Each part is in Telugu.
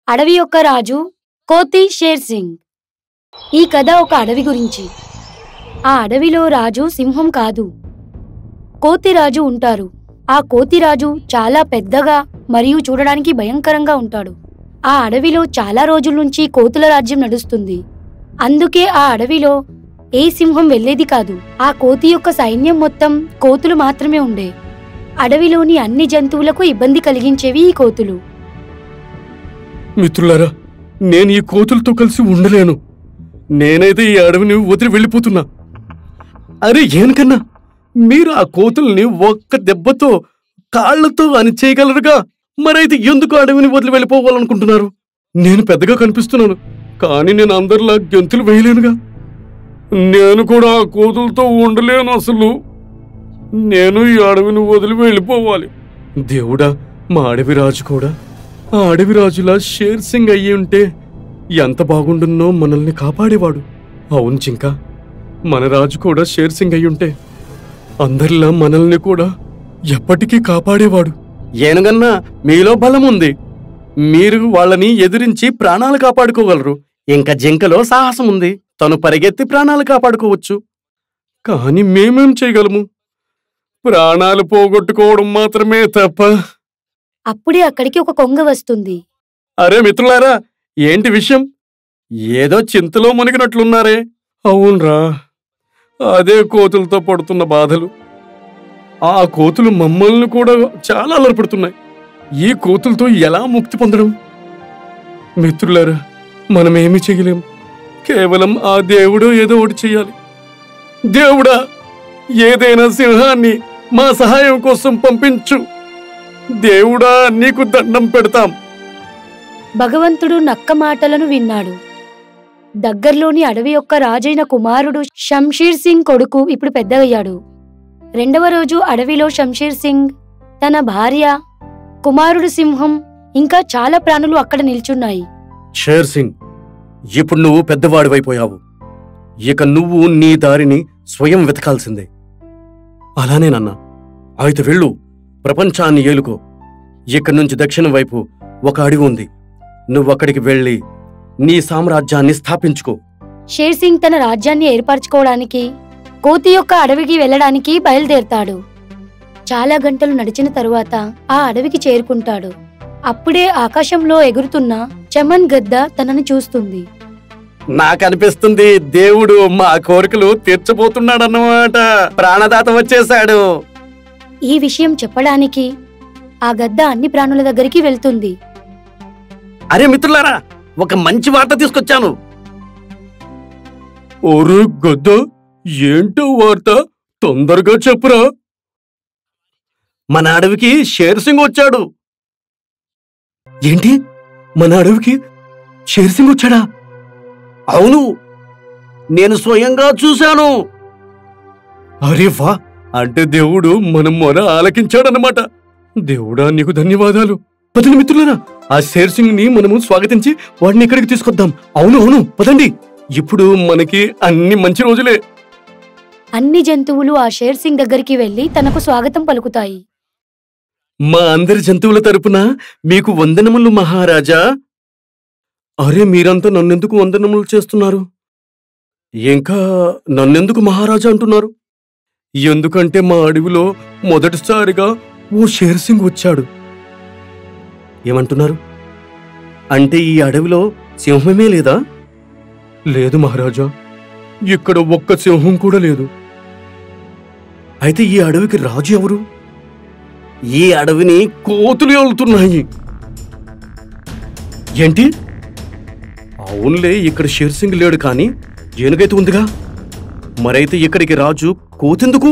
అడవి యొక్క రాజు కోతి షేర్ సింగ్ ఈ కథ ఒక అడవి గురించి ఆ అడవిలో రాజు సింహం కాదు కోతిరాజు ఉంటారు ఆ కోతిరాజు చాలా పెద్దగా మరియు చూడడానికి భయంకరంగా ఉంటాడు ఆ అడవిలో చాలా రోజుల నుంచి కోతుల రాజ్యం నడుస్తుంది అందుకే ఆ అడవిలో ఏ సింహం వెళ్ళేది కాదు ఆ కోతి యొక్క సైన్యం మొత్తం కోతులు మాత్రమే ఉండే అడవిలోని అన్ని జంతువులకు ఇబ్బంది కలిగించేవి ఈ కోతులు మిత్రులారా నేను ఈ కోతులతో కలిసి ఉండలేను నేనైతే ఈ అడవిని వదిలి వెళ్ళిపోతున్నా అరే ఏనకన్నా మీరు ఆ కోతుల్ని ఒక్క దెబ్బతో కాళ్లతో అని చేయగలరుగా మరైతే ఎందుకు అడవిని వదిలి వెళ్ళిపోవాలనుకుంటున్నారు నేను పెద్దగా కనిపిస్తున్నాను కానీ నేను అందరిలా గెంతులు వేయలేనుగా నేను కూడా ఆ కోతులతో ఉండలేను అసలు నేను ఈ అడవిని వదిలి వెళ్ళిపోవాలి దేవుడా మా అడవి రాజు కూడా ఆ అడవి రాజులా షేర్ సింగ్ అయ్యి ఉంటే ఎంత బాగుండున్నో మనల్ని కాపాడేవాడు అవును జింక మన రాజు కూడా షేర్ సింగ్ అయి ఉంటే అందరిలా మనల్ని కూడా ఎప్పటికీ కాపాడేవాడు ఏనుగన్నా మీలో బలం ఉంది మీరు వాళ్ళని ఎదిరించి ప్రాణాలు కాపాడుకోగలరు ఇంకా జింకలో సాహసం ఉంది తను పరిగెత్తి ప్రాణాలు కాపాడుకోవచ్చు కానీ మేమేం చేయగలము ప్రాణాలు పోగొట్టుకోవడం మాత్రమే తప్ప అప్పుడే అక్కడికి ఒక కొంగ వస్తుంది అరే మిత్రులారా ఏంటి విషయం ఏదో చింతలో మునిగినట్లున్నారే అవునరా అదే కోతులతో పడుతున్న బాధలు ఆ కోతులు మమ్మల్ని కూడా చాలా అలరపెడుతున్నాయి ఈ కోతులతో ఎలా ముక్తి పొందడం మిత్రులారా మనమేమి చేయలేం కేవలం ఆ దేవుడు ఏదో ఒకటి చెయ్యాలి దేవుడా ఏదైనా సింహాన్ని మా సహాయం కోసం పంపించు దేవుడా నీకు దండం పెడతాం భగవంతుడు నక్క మాటలను విన్నాడు దగ్గర్లోని అడవి యొక్క రాజైన కుమారుడు షంషీర్ సింగ్ కొడుకు ఇప్పుడు పెద్దగయ్యాడు రెండవ రోజు అడవిలో షంషీర్ సింగ్ తన భార్య కుమారుడు సింహం ఇంకా చాలా ప్రాణులు అక్కడ నిల్చున్నాయి షేర్ సింగ్ ఇప్పుడు నువ్వు పెద్దవాడివైపోయావు ఇక నువ్వు నీ దారిని స్వయం వెతకాల్సిందే అలానేనన్నా అయితే వెళ్ళు ప్రపంచాన్ని ఏలుకో ఇక్కడి నుంచి దక్షిణం వైపు ఒక అడవి ఉంది నువ్వక్కడికి వెళ్ళి నీ సామ్రాజ్యాన్ని స్థాపించుకో షేర్ సింగ్ తన రాజ్యాన్ని ఏర్పరచుకోవడానికి కోతి యొక్క అడవికి వెళ్ళడానికి బయలుదేరతాడు చాలా గంటలు నడిచిన తరువాత ఆ అడవికి చేరుకుంటాడు అప్పుడే ఆకాశంలో ఎగురుతున్న చమన్ గద్ద తనని చూస్తుంది నాకనిపిస్తుంది దేవుడు మా కోరికలు తీర్చబోతున్నాడన్నమాట ప్రాణదాత వచ్చేశాడు ఈ విషయం చెప్పడానికి ఆ గద్ద అన్ని ప్రాణుల దగ్గరికి వెళ్తుంది అరే మిత్రులారా ఒక మంచి వార్త తీసుకొచ్చాను ఒరు గద్ద ఏంటో వార్త తొందరగా చెప్పురా మన అడవికి షేర్ సింగ్ వచ్చాడు ఏంటి మన అడవికి షేర్ సింగ్ వచ్చాడా అవును నేను స్వయంగా చూశాను అరే వా అంటే దేవుడు మన మొర ఆలకించాడన్నమాట దేవుడా నీకు ధన్యవాదాలు పదండి మిత్రులారా ఆ షేర్ సింగ్ ని మనము స్వాగతించి వాడిని ఇక్కడికి తీసుకొద్దాం అవును అవును పదండి ఇప్పుడు మనకి అన్ని మంచి రోజులే అన్ని జంతువులు ఆ షేర్ సింగ్ దగ్గరికి వెళ్లి తనకు స్వాగతం పలుకుతాయి మా అందరి జంతువుల తరపున మీకు వందనములు మహారాజా అరే మీరంతా నన్నెందుకు వందనములు చేస్తున్నారు ఇంకా నన్నెందుకు మహారాజా అంటున్నారు ఎందుకంటే మా అడవిలో మొదటిసారిగా ఓ షేర్ సింగ్ వచ్చాడు ఏమంటున్నారు అంటే ఈ అడవిలో సింహమే లేదా లేదు మహారాజా ఇక్కడ ఒక్క సింహం కూడా లేదు అయితే ఈ అడవికి రాజు ఎవరు ఈ అడవిని కోతులు వెళ్తున్నాయి ఏంటి అవునులే ఇక్కడ షేర్ సింగ్ లేడు కానీ ఏనుగైతే ఉందిగా మరైతే ఇక్కడికి రాజు కోతెందుకు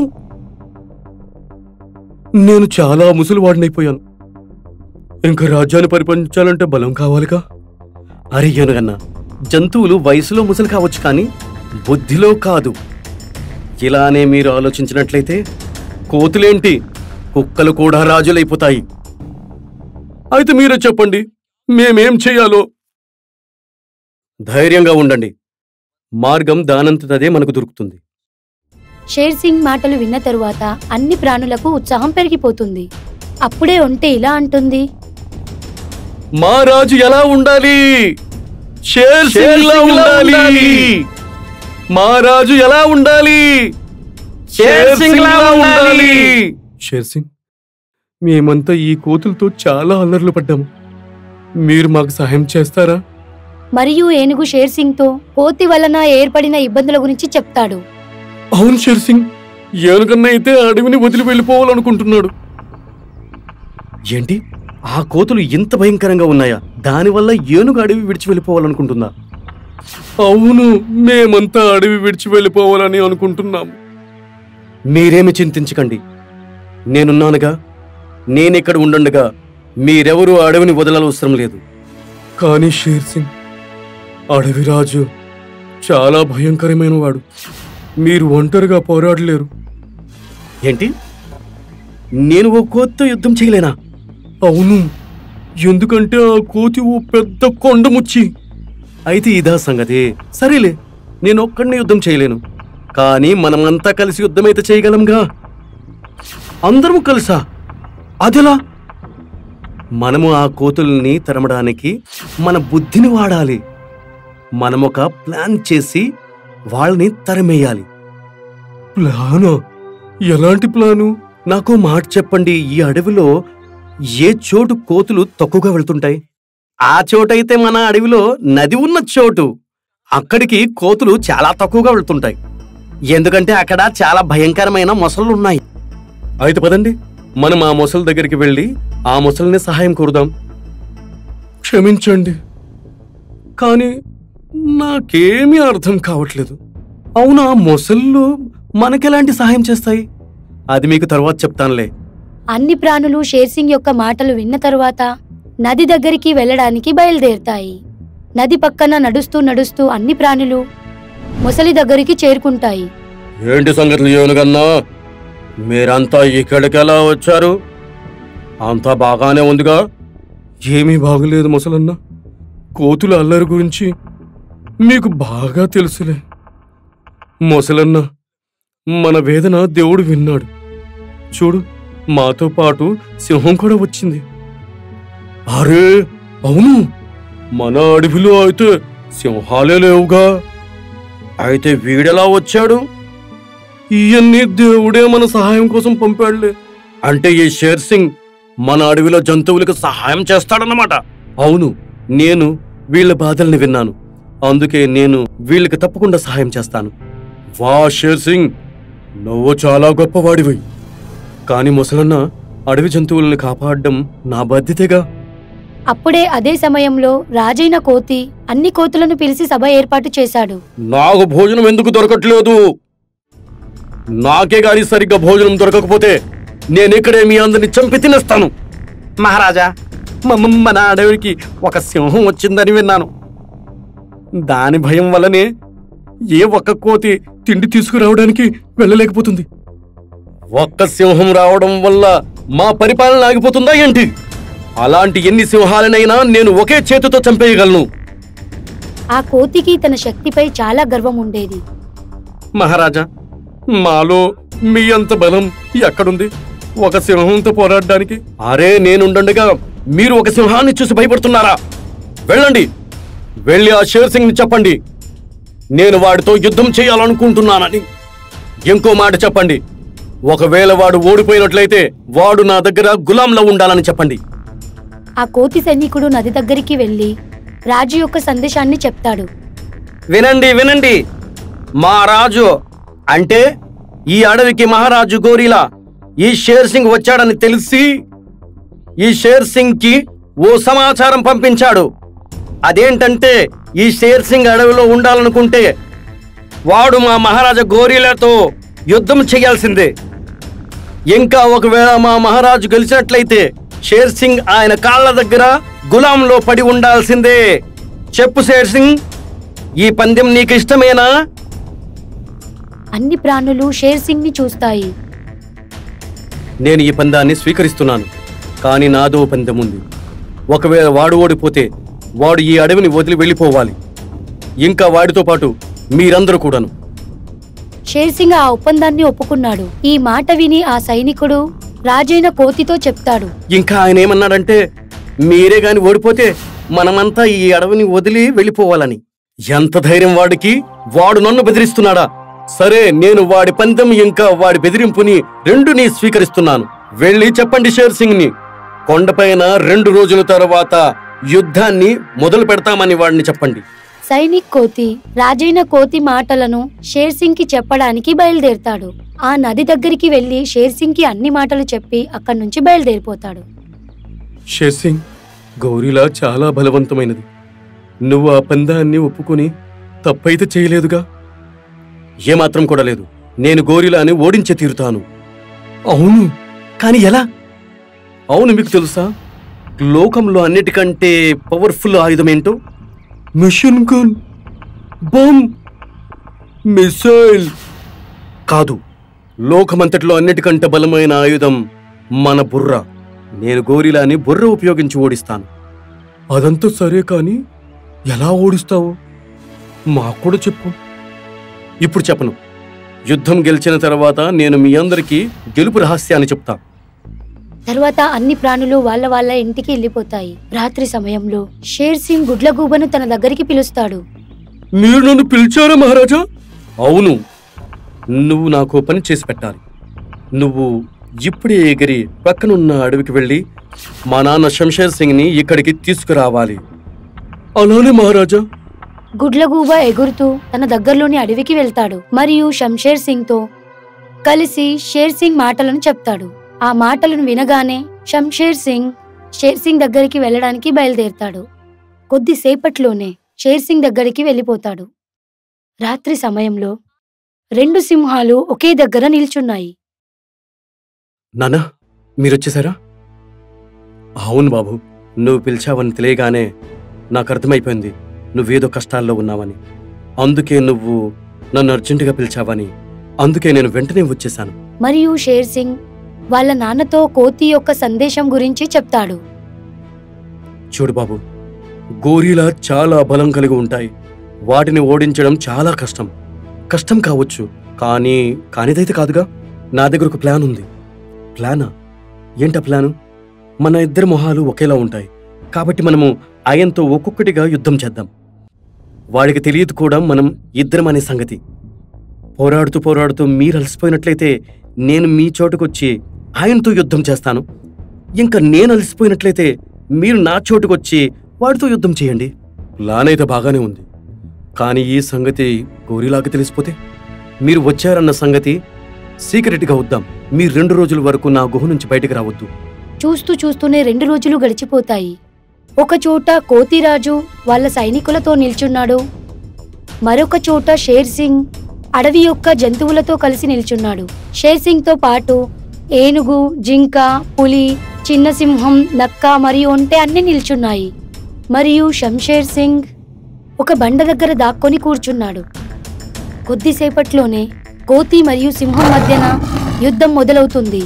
నేను చాలా ముసలివాడినైపోయాను ఇంకా రాజ్యాన్ని పరిపాలించాలంటే బలం కావాలిగా అరే ఏనుగన్నా జంతువులు వయసులో ముసలి కావచ్చు కానీ బుద్ధిలో కాదు ఇలానే మీరు ఆలోచించినట్లయితే కోతులేంటి కుక్కలు కూడా రాజులైపోతాయి అయితే మీరే చెప్పండి మేమేం చేయాలో ధైర్యంగా ఉండండి మార్గం దానంతదే మనకు దొరుకుతుంది షేర్ సింగ్ మాటలు విన్న తరువాత అన్ని ప్రాణులకు ఉత్సాహం పెరిగిపోతుంది అప్పుడే ఒంటె ఇలా అంటుంది మా రాజు ఎలా ఉండాలి షేర్ సింగ్ లా ఉండాలి మా రాజు ఎలా ఉండాలి షేర్ సింగ్ లా ఉండాలి షేర్ సింగ్ మేమంతా ఈ కోతులతో చాలా అల్లర్లు పడ్డాము మీరు మాకు సహాయం చేస్తారా మరియు ఏనుగు షేర్ సింగ్ తో కోతి వలన ఏర్పడిన ఇబ్బందుల గురించి చెప్తాడు అవును షేర్ సింగ్ ఏనుకన్నా అయితే అడవిని వదిలి వెళ్ళిపోవాలనుకుంటున్నాడు ఏంటి ఆ కోతులు ఇంత భయంకరంగా ఉన్నాయా దానివల్ల ఏనుగు అడవి విడిచి వెళ్ళిపోవాలనుకుంటుందా అవును మేమంతా అడవి విడిచి వెళ్ళిపోవాలని అనుకుంటున్నాం మీరేమి చింతించకండి నేనున్నానుగా నేనిక్కడ ఉండండగా మీరెవరూ అడవిని వదలవసరం లేదు కానీ షేర్ సింగ్ అడవి రాజు చాలా భయంకరమైన వాడు మీరు ఒంటరిగా పోరాడలేరు ఏంటి నేను ఓ కోతితో యుద్ధం చేయలేనా అవును ఎందుకంటే ఆ కోతి ఓ పెద్ద కొండముచ్చి అయితే ఇదా సంగతి సరేలే నేను ఒక్కడిని యుద్ధం చేయలేను కానీ మనమంతా కలిసి యుద్ధమైతే చేయగలంగా అందరము కలిసా అదిలా మనము ఆ కోతుల్ని తరమడానికి మన బుద్ధిని వాడాలి మనమొక ప్లాన్ చేసి వాళ్ళని తరిమేయాలి ప్లానా ఎలాంటి ప్లాను నాకు మాట చెప్పండి ఈ అడవిలో ఏ చోటు కోతులు తక్కువగా వెళ్తుంటాయి ఆ చోటైతే మన అడవిలో నది ఉన్న చోటు అక్కడికి కోతులు చాలా తక్కువగా వెళ్తుంటాయి ఎందుకంటే అక్కడ చాలా భయంకరమైన మొసళ్ళు ఉన్నాయి అయితే పదండి మనం ఆ మొసల దగ్గరికి వెళ్ళి ఆ మొసల్ని సహాయం కోరుదాం క్షమించండి కానీ నాకేమీ అర్థం కావట్లేదు అవునా మొసళ్ళు మనకెలాంటి సహాయం చేస్తాయి అది మీకు తర్వాత చెప్తానులే అన్ని ప్రాణులు షేర్ సింగ్ యొక్క మాటలు విన్న తరువాత నది దగ్గరికి వెళ్ళడానికి బయలుదేరుతాయి నది పక్కన నడుస్తూ నడుస్తూ అన్ని ప్రాణులు మొసలి దగ్గరికి చేరుకుంటాయి ఏంటి సంగతులు ఏనుగన్నా మీరంతా ఇక్కడికెలా వచ్చారు అంతా బాగానే ఉందిగా ఏమీ బాగలేదు ముసలన్న కోతుల అల్లరి గురించి మీకు బాగా తెలుసులే ముసలన్న మన వేదన దేవుడు విన్నాడు చూడు మాతో పాటు సింహం కూడా వచ్చింది అరే అవును మన అడవిలో అయితే సింహాలే లేవుగా అయితే వీడెలా వచ్చాడు ఇవన్నీ దేవుడే మన సహాయం కోసం పంపాడులే అంటే ఈ షేర్ సింగ్ మన అడవిలో జంతువులకు సహాయం చేస్తాడన్నమాట అవును నేను వీళ్ళ బాధల్ని విన్నాను అందుకే నేను వీళ్ళకి తప్పకుండా సహాయం చేస్తాను వా షేర్ సింగ్ నువ్వు చాలా గొప్పవాడివి కాని ముసలన్న అడవి జంతువుల్ని కాపాడడం నా బాధ్యతగా అప్పుడే అదే సమయంలో రాజైన కోతి అన్ని కోతులను పిలిచి సభ ఏర్పాటు చేశాడు నాకు భోజనం ఎందుకు దొరకట్లేదు నాకే గాని సరిగ్గా భోజనం దొరకకపోతే నేను ఇక్కడే మీ అందరిని చంపి తినేస్తాను మహారాజా మ- మ- మన అడవికి ఒక సింహం వచ్చిందని విన్నాను దాని భయం వల్లనే ఏ ఒక్క కోతి తిండి తీసుకురావడానికి వెళ్ళలేకపోతుంది ఒక్క సింహం రావడం వల్ల మా పరిపాలన ఆగిపోతుందా ఏంటి అలాంటి ఎన్ని సింహాలనైనా నేను ఒకే చేతితో చంపేయగలను ఆ కోతికి తన శక్తిపై చాలా గర్వం ఉండేది మహారాజా మాలో మీ అంత బలం ఎక్కడుంది ఒక సింహంతో పోరాడడానికి అరే నేనుండగా మీరు ఒక సింహాన్ని చూసి భయపడుతున్నారా వెళ్ళండి వెళ్ళి ఆ షేర్ సింగ్ ని చెప్పండి నేను వాడితో యుద్ధం చేయాలనుకుంటున్నానని ఇంకో మాట చెప్పండి ఒకవేళ వాడు ఓడిపోయినట్లయితే వాడు నా దగ్గర గులాంలో ఉండాలని చెప్పండి ఆ కోతి సైనికుడు నది దగ్గరికి వెళ్లి రాజు యొక్క సందేశాన్ని చెప్తాడు వినండి వినండి మా రాజు అంటే ఈ అడవికి మహారాజు గోరీలా ఈ షేర్ సింగ్ వచ్చాడని తెలిసి ఈ షేర్ సింగ్ కి ఓ సమాచారం పంపించాడు అదేంటంటే ఈ షేర్ సింగ్ అడవిలో ఉండాలనుకుంటే వాడు మా మహారాజా గోరీలతో యుద్ధం చేయాల్సిందే ఇంకా ఒకవేళ మా మహారాజు గెలిచినట్లయితే షేర్ సింగ్ ఆయన కాళ్ళ దగ్గర గులాంలో పడి ఉండాల్సిందే చెప్పు షేర్ సింగ్ ఈ పందెం నీకు ఇష్టమేనా అన్ని ప్రాణులు షేర్ సింగ్ ని చూస్తాయి నేను ఈ పందాన్ని స్వీకరిస్తున్నాను కానీ నాదో పందెం ఉంది ఒకవేళ వాడు ఓడిపోతే వాడు ఈ అడవిని వదిలి వెళ్ళిపోవాలి ఇంకా వాడితో పాటు మీరందరూ కూడాను షేర్ సింగ్ ఆ ఒప్పందాన్ని ఒప్పుకున్నాడు ఈ మాట విని ఆ సైనికుడు రాజైన కోతితో చెప్తాడు ఇంకా ఆయన ఏమన్నాడంటే మీరే గాని ఓడిపోతే మనమంతా ఈ అడవిని వదిలి వెళ్ళిపోవాలని ఎంత ధైర్యం వాడికి వాడు నన్ను బెదిరిస్తున్నాడా సరే నేను వాడి పందెం ఇంకా వాడి బెదిరింపుని రెండుని స్వీకరిస్తున్నాను వెళ్ళి చెప్పండి షేర్ సింగ్ ని కొండపైన రెండు రోజుల తర్వాత యుద్ధాన్ని మొదలు పెడతామని వాడిని చెప్పండి సైనిక్ కోతి రాజైన కోతి మాటలను షేర్ సింగ్ కి చెప్పడానికి బయలుదేరతాడు ఆ నది దగ్గరికి వెళ్లి షేర్ సింగ్ కి అన్ని మాటలు చెప్పి అక్కడి నుంచి బయలుదేరిపోతాడు షేర్ సింగ్ గౌరీలా చాలా బలవంతమైనది నువ్వు ఆ పందాన్ని ఒప్పుకొని తప్పైతే చేయలేదుగా ఏమాత్రం కూడా లేదు నేను గోరిలాని ఓడించే తీరుతాను అవును కాని ఎలా అవును మీకు తెలుసా లోకంలో అన్నిటికంటే పవర్ఫుల్ ఆయుధం ఏంటో మిషన్ గన్ బాంబ్ మిసైల్ కాదు లోకమంతటిలో అన్నిటికంటే బలమైన ఆయుధం మన బుర్ర నేను గోరిలాని బుర్ర ఉపయోగించి ఓడిస్తాను అదంతా సరే కాని ఎలా ఓడిస్తావు మాకు కూడా చెప్పు ఇప్పుడు చెప్పను యుద్ధం గెలిచిన తర్వాత నేను మీ అందరికీ గెలుపు రహస్యాన్ని చెప్తా తర్వాత అన్ని ప్రాణులు వాళ్ళ వాళ్ళ ఇంటికి వెళ్ళిపోతాయి రాత్రి సమయంలో షేర్ సింగ్ గుడ్లగూబను తన దగ్గరికి పిలుస్తాడు మీరు నన్ను పిలిచారా మహారాజా అవును నువ్వు నాకు పని చేసి పెట్టాలి నువ్వు ఇప్పుడే ఎగిరి పక్కనున్న అడవికి వెళ్ళి మా నాన్న శంషేర్ సింగ్ని ఇక్కడికి తీసుకురావాలి అలానే మహారాజా గుడ్లగూబ ఎగురుతూ తన దగ్గరలోని అడవికి వెళ్తాడు మరియు షంషేర్ సింగ్ తో కలిసి షేర్ సింగ్ మాటలను చెప్తాడు ఆ మాటలను వినగానే షంషేర్ సింగ్ షేర్ సింగ్ దగ్గరికి వెళ్ళడానికి బయలుదేరతాడు కొద్దిసేపట్లోనే షేర్ సింగ్ దగ్గరికి వెళ్ళిపోతాడు రాత్రి సమయంలో రెండు సింహాలు ఒకే దగ్గర నిల్చున్నాయి నానా మీరొచ్చేసారా అవును బాబు నువ్వు పిలిచావని తెలియగానే నాకు అర్థమైపోయింది నువ్వేదో కష్టాల్లో ఉన్నావని అందుకే నువ్వు నన్ను అర్జెంటుగా పిలిచావని అందుకే నేను వెంటనే వచ్చేశాను మరియు షేర్ సింగ్ వాళ్ళ నాన్నతో కోతి యొక్క సందేశం గురించి చెప్తాడు చూడు బాబు గోరీలా చాలా బలం కలిగి ఉంటాయి వాటిని ఓడించడం చాలా కష్టం కష్టం కావచ్చు కానీ కానిదైతే కాదుగా నా దగ్గర ఒక ప్లాన్ ఉంది ప్లానా ఏంటా ప్లాను మన ఇద్దరి మొహాలు ఒకేలా ఉంటాయి కాబట్టి మనము ఆయనతో ఒక్కొక్కటిగా యుద్ధం చేద్దాం వాడికి తెలియదు కూడా మనం ఇద్దరం అనే సంగతి పోరాడుతూ పోరాడుతూ మీరు అలసిపోయినట్లయితే నేను మీ చోటుకొచ్చి ఆయనతో యుద్ధం చేస్తాను ఇంకా నేను అలసిపోయినట్లయితే మీరు నా చోటుకొచ్చి వాడితో యుద్ధం చేయండి ప్లాన్ అయితే బాగానే ఉంది కానీ ఈ సంగతి గోరిలాగా తెలిసిపోతే మీరు వచ్చారన్న సంగతి సీక్రెట్గా వద్దాం మీరు రెండు రోజుల వరకు నా గుహ నుంచి బయటకు రావద్దు చూస్తూ చూస్తూనే రెండు రోజులు గడిచిపోతాయి ఒక చోట కోతిరాజు వాళ్ళ సైనికులతో నిల్చున్నాడు మరొక చోట షేర్ సింగ్ అడవి యొక్క జంతువులతో కలిసి నిల్చున్నాడు షేర్ సింగ్ తో పాటు ఏనుగు జింక పులి చిన్న సింహం నక్క మరియు ఒంటె అన్ని నిల్చున్నాయి మరియు షంషేర్ సింగ్ ఒక బండ దగ్గర దాక్కొని కూర్చున్నాడు కొద్దిసేపట్లోనే కోతి మరియు సింహం మధ్యన యుద్ధం మొదలవుతుంది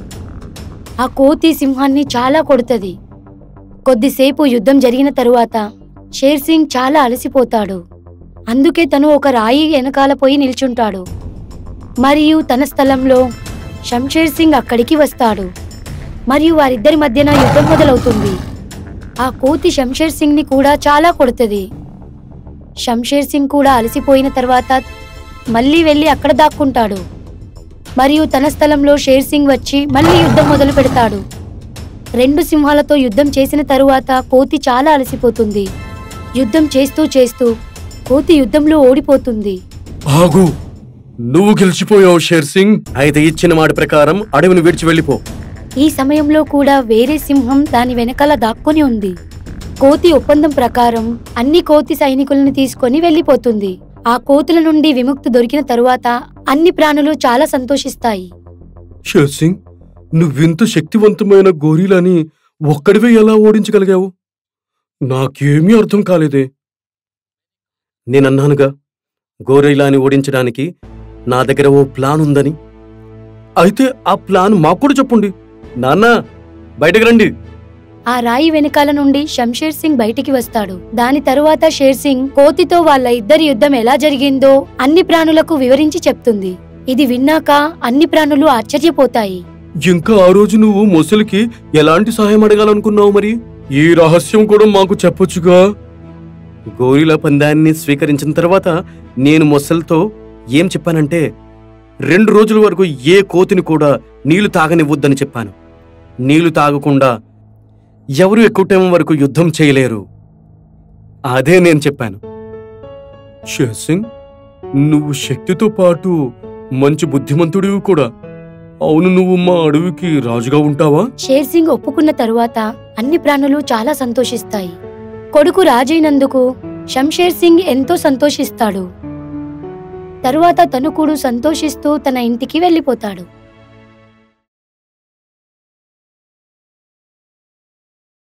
ఆ కోతి సింహాన్ని చాలా కొడుతుంది కొద్దిసేపు యుద్ధం జరిగిన తరువాత షేర్ సింగ్ చాలా అలసిపోతాడు అందుకే తను ఒక రాయి వెనకాల పోయి నిల్చుంటాడు మరియు తన స్థలంలో షంషేర్ సింగ్ అక్కడికి వస్తాడు మరియు వారిద్దరి మధ్యన యుద్ధం మొదలవుతుంది ఆ కోతి షంషేర్ సింగ్ ని కూడా చాలా కొడుతుంది షంషేర్ సింగ్ కూడా అలసిపోయిన తర్వాత మళ్ళీ వెళ్ళి అక్కడ దాక్కుంటాడు మరియు తన స్థలంలో షేర్ సింగ్ వచ్చి మళ్ళీ యుద్ధం మొదలు పెడతాడు రెండు సింహాలతో యుద్ధం చేసిన తరువాత కోతి చాలా అలసిపోతుంది యుద్ధం చేస్తూ చేస్తూ కోతి యుద్ధంలో ఓడిపోతుంది ఆగు నువ్వు గెలిచిపోయావు షేర్ సింగ్ అయితే ఇచ్చిన మాట ప్రకారం అడవిని విడిచి వెళ్ళిపో ఈ సమయంలో కూడా వేరే సింహం దాని వెనకాల దాక్కుని ఉంది కోతి ఒప్పందం ప్రకారం అన్ని కోతి సైనికులను తీసుకొని వెళ్ళిపోతుంది ఆ కోతుల నుండి విముక్తి దొరికిన తరువాత అన్ని ప్రాణులు చాలా సంతోషిస్తాయి షేర్ సింగ్ నువ్వింత శక్తివంతమైన గోరీలని ఒక్కడివే ఎలా ఓడించగలిగావు నాకేమీ అర్థం కాలేదే నేనన్నానుగా గోరీలాని ఓడించడానికి నా దగ్గర ఓ ప్లాన్ ఉందని అయితే ఆ ప్లాన్ మాకు కూడా చెప్పండి నాన్న బయటకు రండి ఆ రాయి వెనకాల నుండి షంషేర్ సింగ్ బయటికి వస్తాడు దాని తరువాత షేర్ సింగ్ కోతితో వాళ్ళ ఇద్దరి యుద్ధం ఎలా జరిగిందో అన్ని ప్రాణులకు వివరించి చెప్తుంది ఇది విన్నాక అన్ని ప్రాణులు ఆశ్చర్యపోతాయి ఇంకా ఆ రోజు నువ్వు మొసలికి ఎలాంటి సహాయం అడగాలనుకున్నావు మరి ఈ రహస్యం కూడా మాకు చెప్పొచ్చుగా గోరిలా పందాన్ని స్వీకరించిన తర్వాత నేను మొసలితో ఏం చెప్పానంటే రెండు రోజుల వరకు ఏ కోతిని కూడా నీళ్లు తాగనివ్వద్దని చెప్పాను నీళ్లు తాగకుండా ఎవరు ఎక్కువ టైం వరకు యుద్ధం చేయలేరు అదే నేను చెప్పాను షేర్సింగ్ నువ్వు శక్తితో పాటు మంచి బుద్ధిమంతుడివి కూడా అవును నువ్వు మా అడవికి రాజుగా ఉంటావా షేర్ సింగ్ ఒప్పుకున్న తరువాత అన్ని ప్రాణులు చాలా సంతోషిస్తాయి కొడుకు రాజైనందుకు షంషేర్ సింగ్ ఎంతో సంతోషిస్తాడు తరువాత తను కూడా సంతోషిస్తూ తన ఇంటికి వెళ్ళిపోతాడు